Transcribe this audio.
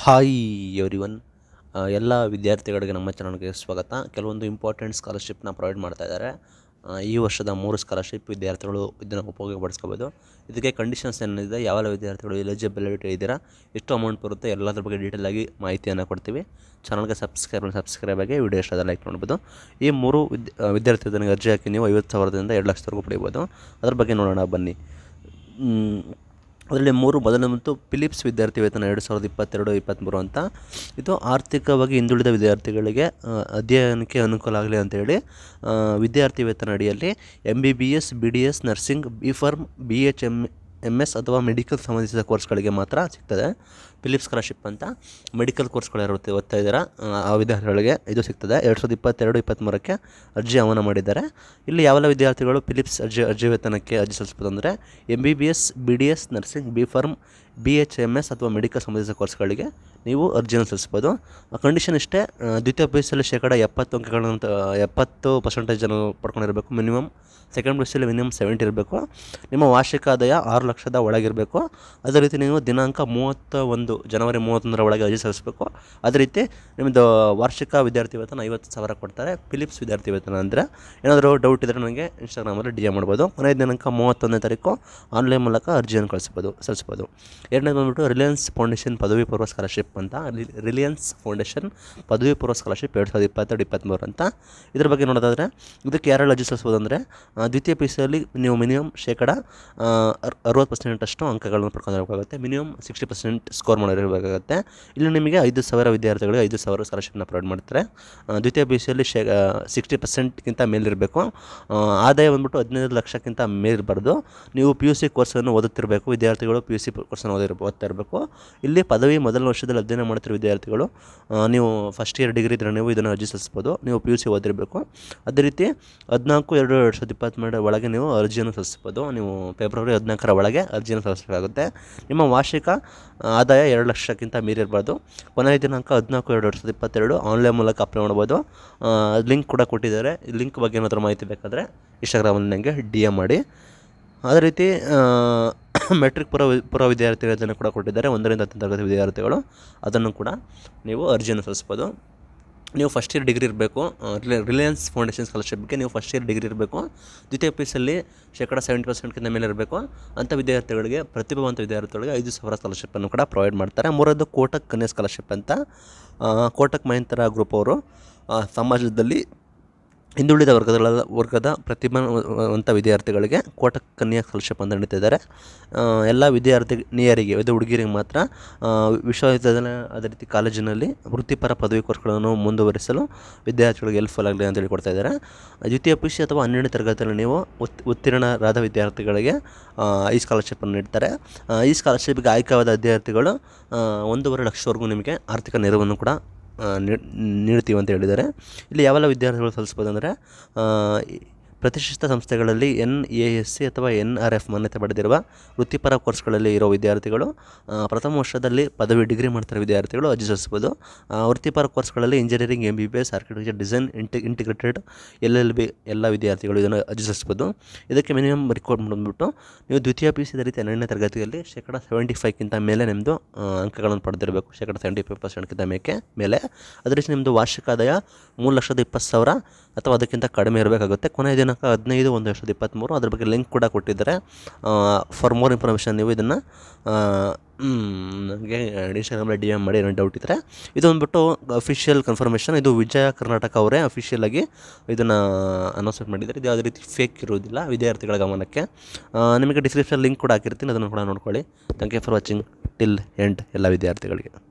hi every one ಎಲ್ಲ ವಿದ್ಯಾರ್ಥಿಗಳಿಗೆ ನಮ್ಮ ಚಾನಲ್ಗೆ ಸ್ವಾಗತ ಕೆಲವೊಂದು ಇಂಪಾರ್ಟೆಂಟ್ ಸ್ಕಾಲರ್ಶಿಪ್ನ ಪ್ರೊವೈಡ್ ಮಾಡ್ತಾ ಇದ್ದಾರೆ ಆ, ಈ ವರ್ಷದ ಮೂರು ಸ್ಕಾಲರ್ಶಿಪ್ ವಿದ್ಯಾರ್ಥಿಗಳು ಇದನ್ನು ಉಪಯೋಗಪಡಿಸ್ಕೋಬೋದು ಇದಕ್ಕೆ ಕಂಡೀಷನ್ಸ್ ಏನಿದೆ ಯಾವೆಲ್ಲ ವಿದ್ಯಾರ್ಥಿಗಳು ಎಲಿಜಿಬಿಲಿಟಿ ಇದ್ದೀರಾ ಎಷ್ಟು ಅಮೌಂಟ್ ಬರುತ್ತೆ ಎಲ್ಲದ್ರ ಬಗ್ಗೆ ಡೀಟೇಲ್ ಆಗಿ ಮಾಹಿತಿಯನ್ನು ಕೊಡ್ತೀವಿ ಚಾನಲ್ಗೆ ಸಬ್ಸ್ಕ್ರೈಬ್ ಸಬ್ಸ್ಕ್ರೈಬ್ ಆಗಿ ವಿಡಿಯೋ ಇಷ್ಟ ಲೈಕ್ ಮಾಡ್ಬೋದು ಈ ಮೂರು ವಿದ್ಯ ಆ, ವಿದ್ಯಾರ್ಥಿ ವೇತನಕ್ಕೆ ಅರ್ಜಿ ಹಾಕಿ ನೀವು ಐವತ್ತು ಸಾವಿರದಿಂದ ಎರಡು ಲಕ್ಷದವರೆಗೂ ಪಡಿಬೋದು ಅದ್ರ ಬಗ್ಗೆ ನೋಡೋಣ ಬನ್ನಿ ಮ್, ಅದರಲ್ಲಿ ಮೂರು ಮೊದಲ ಮತ್ತು ಫಿಲಿಪ್ಸ್ ವಿದ್ಯಾರ್ಥಿ ವೇತನ ಎರಡು ಸಾವಿರದ ಇಪ್ಪತ್ತೆರಡು ಇಪ್ಪತ್ತ್ಮೂರು ಅಂತ ಇದು ಆರ್ಥಿಕವಾಗಿ ಹಿಂದುಳಿದ ವಿದ್ಯಾರ್ಥಿಗಳಿಗೆ ಆ, ಅಧ್ಯಯನಕ್ಕೆ ಅನುಕೂಲ ಆಗಲಿ ಅಂತೇಳಿ ಆ, ವಿದ್ಯಾರ್ಥಿ ವೇತನ ಅಡಿಯಲ್ಲಿ M B B S B D S nursing B pharm B H M M S ಅಥವಾ ಮೆಡಿಕಲ್ ಸಂಬಂಧಿಸಿದ ಕೋರ್ಸ್ಗಳಿಗೆ ಮಾತ್ರ ಸಿಗ್ತದೆ ಫಿಲಿಪ್ಸ್ ಸ್ಕಾಲರ್ಶಿಪ್ ಅಂತ ಮೆಡಿಕಲ್ ಕೋರ್ಸ್ಗಳು ಯಾರು ಓದ್ತಾ- ಓದ್ತಾ ಇದ್ದೀರಾ ಆ, ಆ ವಿದ್ಯಾರ್ಥಿಗಳಿಗೆ ಇದು ಸಿಗ್ತದೆ ಎರಡು ಸಾವಿರದ ಇಪ್ಪತ್ತೆರಡು ಇಪ್ಪತ್ತ್ಮೂರಕ್ಕೆ ಅರ್ಜಿ ಆಹ್ವಾನ ಮಾಡಿದ್ದಾರೆ ಇಲ್ಲಿ ಯಾವೆಲ್ಲ ವಿದ್ಯಾರ್ಥಿಗಳು ಫಿಲಿಪ್ಸ್ ಅರ್ಜಿ ಅರ್ಜಿ ವೇತನಕ್ಕೆ ಅರ್ಜಿ ಸಲ್ಲಿಸ್ಬೋದು ಅಂದರೆ M B B S B D S nursing B pharm B H M S ಅಥವಾ ಮೆಡಿಕಲ್ ಸಂಬಂಧಿಸಿದ ಕೋರ್ಸ್ಗಳಿಗೆ ನೀವು ಅರ್ಜಿಯನ್ನು ಸಲ್ಲಿಸ್ಬೋದು ಕಂಡೀಷನ್ ಇಷ್ಟೇ ಆ, ದ್ವಿತೀಯ ಪಿ ಯು ಸಿಯಲ್ಲಿ ಶೇಕಡ ಎಪ್ಪತ್ತು ಅಂಕಗಳಂತ ಎಪ್ಪತ್ತು ಪರ್ಸೆಂಟೇಜ್ ಜನ ಪಡ್ಕೊಂಡಿರಬೇಕು ಮಿನಿಮಮ್ ಸೆಕೆಂಡ್ ಪಿ ಯು ಸಿಯಲ್ಲಿ ಮಿನಿಮಮ್ ಸೆವೆಂಟಿ ಇರಬೇಕು ನಿಮ್ಮ ವಾರ್ಷಿಕ ಆದಾಯ ಆರು ಲಕ್ಷದ ಒಳಗಿರಬೇಕು ಅದೇ ರೀತಿ ನೀವು ದಿನಾಂಕ ಮೂವತ್ತ ಒಂದು ಜನವರಿ ಮೂವತ್ತೊಂದರ ಒಳಗೆ ಅರ್ಜಿ ಸಲ್ಲಿಸಬೇಕು ಅದೇ ರೀತಿ ನಿಮ್ಮದು ವಾರ್ಷಿಕ ವಿದ್ಯಾರ್ಥಿ ವೇತನ ಐವತ್ತು ಸಾವಿರ ಕೊಡ್ತಾರೆ ಫಿಲಿಪ್ಸ್ ವಿದ್ಯಾರ್ಥಿ ವೇತನ ಅಂದರೆ ಏನಾದರೂ ಡೌಟ್ ಇದ್ದರೆ ನನಗೆ ಇನ್ಸ್ಟಾಗ್ರಾಮಲ್ಲಿ ಡಿ ಎಮ್ ಮಾಡ್ಬೋದು ಕೊನೆಯ ದಿನಾಂಕ ಮೂವತ್ತೊಂದನೇ ತಾರೀಕು ಆನ್ಲೈನ್ ಮೂಲಕ ಅರ್ಜಿಯನ್ನು ಕಳಿಸ್ಬೋದು ಸಲ್ಲಿಸ್ಬೋದು ಎರಡನೇದು ಬಂದ್ಬಿಟ್ಟು ರಿಲಯನ್ಸ್ ಫೌಂಡೇಶನ್ ಪದವಿ ಪೂರ್ವ ಸ್ಕಾಲರ್ಶಿಪ್ ಅಂತ ರಿ- ರಿಲಯನ್ಸ್ ಫೌಂಡೇಶನ್ ಪದವಿ ಪೂರ್ವ ಸ್ಕಾಲರ್ಶಿಪ್ ಎರಡು ಸಾವಿರದ ಇಪ್ಪತ್ತೆರಡು ಇಪ್ಪತ್ತ್ಮೂರು ಅಂತ ಇದ್ರ ಬಗ್ಗೆ ನೋಡೋದಾದರೆ ಇದಕ್ಕೆ ಯಾರೆಲ್ಲ ಅರ್ಜಿ ಸಲ್ಲಿಸ್ಬೋದು ಅಂದರೆ ದ್ವಿತೀಯ ಪಿ ಸಿ ನೀವು ಮಿನಿಮಮ್ ಶೇಕಡ ಅರುವತ್ತು ಪರ್ಸೆಂಟಷ್ಟು ಅಂಕಗಳನ್ನು ಪಡ್ಕೊಂಡಿರಬೇಕಾಗುತ್ತೆ ಮಿನಿಮಮ್ ಸಿಕ್ಸ್ಟಿ ಪರ್ಸೆಂಟ್ ಸ್ಕೋರ್ ಮಾಡಿರಬೇಕಾಗುತ್ತೆ ಇಲ್ಲಿ ನಿಮಗೆ ಐದು ಸಾವಿರ ವಿದ್ಯಾರ್ಥಿಗಳಿಗೆ ಐದು ಸಾವಿರ ಸ್ಕಾಲರ್ಶಿಪ್ನ ಪ್ರೊವೈಡ್ ಮಾಡ್ತಾರೆ ಆ, ದ್ವಿತೀಯ ಪಿ ಸಿಯಲ್ಲಿ ಶೇ ಸಿಕ್ಸ್ಟಿ ಪರ್ಸೆಂಟ್ಗಿಂತ ಮೇಲಿರಬೇಕು ಆದಾಯ ಬಂದ್ಬಿಟ್ಟು ಹದಿನೈದು ಲಕ್ಷಕ್ಕಿಂತ ಮೇಲಿರಬಾರ್ದು ನೀವು ಪಿ ಯು ಸಿ ಕೋರ್ಸನ್ನು ಓದುತ್ತಿರಬೇಕು ವಿದ್ಯಾರ್ಥಿಗಳು ಪಿ ಯು ಸಿ ಕೋರ್ಸನ್ನು ಓದಿರ ಓದ್ತಾ ಇರಬೇಕು ಇಲ್ಲಿ ಪದವಿ ಮೊದಲ ವರ್ಷದಲ್ಲಿ ಅಧ್ಯಯನ ಮಾಡ್ತಿರೋ ವಿದ್ಯಾರ್ಥಿಗಳು ಆ, ನೀವು ಫಸ್ಟ್ ಇಯರ್ ಡಿಗ್ರಿ ಇದ್ದರೆ ನೀವು ಇದನ್ನು ಅರ್ಜಿ ಸಲ್ಲಿಸ್ಬೋದು ನೀವು ಪಿ ಯು ಸಿ ಓದಿರಬೇಕು ಅದೇ ರೀತಿ ಹದಿನಾಲ್ಕು ಎರಡು ಎರಡು ಸಾವಿರದ ಇಪ್ಪತ್ತ್ಮೂರರ ಒಳಗೆ ನೀವು ಅರ್ಜಿಯನ್ನು ಸಲ್ಲಿಸ್ಬೋದು ನೀವು ಫೆಬ್ರವರಿ ಹದಿನಾಲ್ಕರ ಒಳಗೆ ಅರ್ಜಿಯನ್ನು ಸಲ್ಲಿಸಬೇಕಾಗುತ್ತೆ ನಿಮ್ಮ ವಾರ್ಷಿಕ ಆ, ಆದಾಯ ಎರಡು ಲಕ್ಷಕ್ಕಿಂತ ಮೀರಿರಬಾರ್ದು ಕೊನೆಯ ದಿನಾಂಕ ಹದಿನಾಲ್ಕು ಎರಡು ಎರಡು ಸಾವಿರದ ಇಪ್ಪತ್ತೆರಡು ಆನ್ಲೈನ್ ಮೂಲಕ ಅಪ್ಲೈ ಮಾಡ್ಬೋದು ಲಿಂಕ್ ಕೂಡ ಕೊಟ್ಟಿದ್ದಾರೆ ಲಿಂಕ್ ಬಗ್ಗೆ ಏನಾದರೂ ಮಾಹಿತಿ ಬೇಕಾದರೆ ಇನ್ಸ್ಟಾಗ್ರಾಮಲ್ಲಿ ನನಗೆ ಡಿ ಎಮ್ ಮಾಡಿ ಅದೇ ರೀತಿ ಮೆಟ್ರಿಕ್ ಪೂರ್ವ ಪೂರ್ವ ವಿದ್ಯಾರ್ಥಿಗಳನ್ನು ಕೂಡ ಕೊಟ್ಟಿದ್ದಾರೆ ಒಂದರಿಂದ ಹತ್ತನೇ ತರಗತಿ ವಿದ್ಯಾರ್ಥಿಗಳು ಅದನ್ನು ಕೂಡ ನೀವು ಅರ್ಜಿಯನ್ನು ಸಲ್ಲಿಸ್ಬೋದು ನೀವು ಫಸ್ಟ್ ಇಯರ್ ಡಿಗ್ರಿ ಇರಬೇಕು ರಿಲಯನ್ಸ್ ಫೌಂಡೇಶನ್ ಸ್ಕಾಲರ್ಶಿಪ್ಗೆ ನೀವು ಫಸ್ಟ್ ಇಯರ್ ಡಿಗ್ರಿ ಇರಬೇಕು ದ್ವಿತೀಯ ಪಿ ಯಲ್ಲಿ ಶೇಕಡ ಸೆವೆಂಟಿ ಪರ್ಸೆಂಟ್ಗಿಂತ ಮೇಲೆ ಇರಬೇಕು ಅಂಥ ವಿದ್ಯಾರ್ಥಿಗಳಿಗೆ ಪ್ರತಿಭಾವಂತ ವಿದ್ಯಾರ್ಥಿಗಳಿಗೆ ಐದು ಸಾವಿರ ಸ್ಕಾಲರ್ಶಿಪ್ಪನ್ನು ಕೂಡ ಪ್ರೊವೈಡ್ ಮಾಡ್ತಾರೆ ಮೂರದ್ದು ಕೋಟಕ್ ಕನ್ಯಾ ಸ್ಕಾಲರ್ಶಿಪ್ ಅಂತ ಆ, ಕೋಟಕ್ ಮಹೇಂದ್ರ ಗ್ರೂಪ್ ಅವರು ಆ, ಸಮಾಜದಲ್ಲಿ ಹಿಂದುಳಿದ ವರ್ಗದ ವರ್ಗದ ಪ್ರತಿಭಾವಂತ ವಿದ್ಯಾರ್ಥಿಗಳಿಗೆ ಕೋಟಕ್ ಕನ್ಯಾ ಸ್ಕಾಲರ್ಶಿಪ್ ಅಂತ ನೀಡ್ತಿದ್ದಾರೆ ಆ, ಎಲ್ಲ ವಿದ್ಯಾರ್ಥಿನಿಯರಿಗೆ ಇದು ಹುಡುಗಿಯರಿಗೆ ಮಾತ್ರ ಆ, ವಿಶ್ವವಿದ್ಯಾಲಯ ಅದೇ ರೀತಿ ಕಾಲೇಜಿನಲ್ಲಿ ವೃತ್ತಿಪರ ಪದವಿ ಕೋರ್ಸ್ಗಳನ್ನು ಮುಂದುವರಿಸಲು ವಿದ್ಯಾರ್ಥಿಗಳಿಗೆ ಹೆಲ್ಪ್ಫುಲ್ ಆಗಲಿ ಅಂತೇಳಿ ಕೊಡ್ತಾ ಇದ್ದಾರೆ ದ್ವಿತೀಯ ಪಿ ಸಿ ಅಥವಾ ಹನ್ನೆರಡನೇ ತರಗತಿಯಲ್ಲಿ ನೀವು ಉತ್ ಉತ್ತೀರ್ಣರಾದ ವಿದ್ಯಾರ್ಥಿಗಳಿಗೆ ಆ, ಈ ಸ್ಕಾಲರ್ಶಿಪ್ಪನ್ನು ನೀಡ್ತಾರೆ ಆ, ಈ ಸ್ಕಾಲರ್ಶಿಪ್ಗೆ ಆಯ್ಕೆಯಾದ ವಿದ್ಯಾರ್ಥಿಗಳು ಆ, ಒಂದೂವರೆ ಲಕ್ಷವರೆಗೂ ನಿಮಗೆ ಆರ್ಥಿಕ ನೆರವನ್ನು ಕೂಡ ಆ, ನೀಡ್- ನೀಡ್ತೀವಿ ಅಂತ ಹೇಳಿದ್ದಾರೆ ಇಲ್ಲಿ ಯಾವೆಲ್ಲ ವಿದ್ಯಾರ್ಥಿಗಳು ಸಲ್ಲಿಸ್ಬೋದು ಅಂದರೆ ಪ್ರತಿಷ್ಠಿತ ಸಂಸ್ಥೆಗಳಲ್ಲಿ ಎನ್ ಎ ಎಸ್ ಸಿ ಅಥವಾ ಎನ್ ಆರ್ ಎಫ್ ಮಾನ್ಯತೆ ಪಡೆದಿರುವ ವೃತ್ತಿಪರ ಕೋರ್ಸ್ಗಳಲ್ಲಿ ಇರೋ ವಿದ್ಯಾರ್ಥಿಗಳು ಆ, ಪ್ರಥಮ ವರ್ಷದಲ್ಲಿ ಪದವಿ ಡಿಗ್ರಿ ಮಾಡ್ತಿರೋ ವಿದ್ಯಾರ್ಥಿಗಳು ಅರ್ಜಿ ಸಲ್ಲಿಸ್ಬೋದು ಆ, ವೃತ್ತಿಪರ ಕೋರ್ಸ್ಗಳಲ್ಲಿ engineering M B B S architecture design inte integrated L L B ಎಲ್ಲ ವಿದ್ಯಾರ್ಥಿಗಳು ಇದನ್ನು ಅರ್ಜಿ ಸಲ್ಲಿಸ್ಬೋದು ಇದಕ್ಕೆ ಮಿನಿಮಮ್ ರಿಕ್ವೈರ್ಮೆಂಟ್ ಬಂದ್ಬಿಟ್ಟು ನೀವು ದ್ವಿತೀಯ ಪಿ ಸಿ ಅದೇ ರೀತಿ ಹನ್ನೆರಡನೇ ತರಗತಿಯಲ್ಲಿ ಶೇಕಡ ಸೆವೆಂಟಿ ಫೈವ್ಗಿಂತ ಮೇಲೆ ನಿಮ್ಮದು ಅಂಕಗಳನ್ನು ಪಡೆದಿರಬೇಕು ಶೇಕಡ ಸೆವೆಂಟಿ ಫೈವ್ ಪರ್ಸೆಂಟ್ಗಿಂತ ಮೇಕೆ ಮೇಲೆ ಅದೇ ರೀತಿ ನಿಮ್ಮದು ವಾರ್ಷಿಕ ಆದಾಯ ಮೂರು ಲಕ್ಷದ ಇಪ್ಪತ್ತು ಸಾವಿರ ಅಥವಾ ಅದಕ್ಕಿಂತ ಕಡಿಮೆ ಇರಬೇಕಾಗುತ್ತೆ ಕೊನೆಯ ದಿನಾಂಕ ಹದಿನೈದು ಒಂದು ವರ್ಷದ ಇಪ್ಪತ್ತ್ಮೂರು ಅದ್ರ ಬಗ್ಗೆ ಲಿಂಕ್ ಕೂಡ ಕೊಟ್ಟಿದ್ದಾರೆ ಫಾರ್ ಮೋರ್ ಇನ್ಫಾರ್ಮೇಷನ್ ನೀವು ಇದನ್ನು ನನಗೆ ಇನ್ಸ್ಟಾಗ್ರಾಮಲ್ಲಿ ಡಿ ಎಮ್ ಮಾಡಿ ಏನೋ ಡೌಟ್ ಇದ್ದರೆ ಇದು ಬಂದ್ಬಿಟ್ಟು ಅಫಿಷಿಯಲ್ ಕನ್ಫರ್ಮೇಷನ್ ಇದು ವಿಜಯ ಕರ್ನಾಟಕ ಅವರೇ ಅಫಿಷಿಯಲ್ ಆಗಿ ಇದನ್ನು ಅನೌನ್ಸ್ಮೆಂಟ್ ಮಾಡಿದ್ದಾರೆ ಇದು ಯಾವುದೇ ರೀತಿ ಫೇಕ್ ಇರೋದಿಲ್ಲ ವಿದ್ಯಾರ್ಥಿಗಳ ಗಮನಕ್ಕೆ ಆ, ನಿಮಗೆ ಡಿಸ್ಕ್ರಿಪ್ಷನ್ ಲಿಂಕ್ ಕೂಡ ಹಾಕಿರ್ತೀನಿ ಅದನ್ನು ಕೂಡ ನೋಡ್ಕೊಳ್ಳಿ thank you for watching till end ಎಲ್ಲ ವಿದ್ಯಾರ್ಥಿಗಳಿಗೆ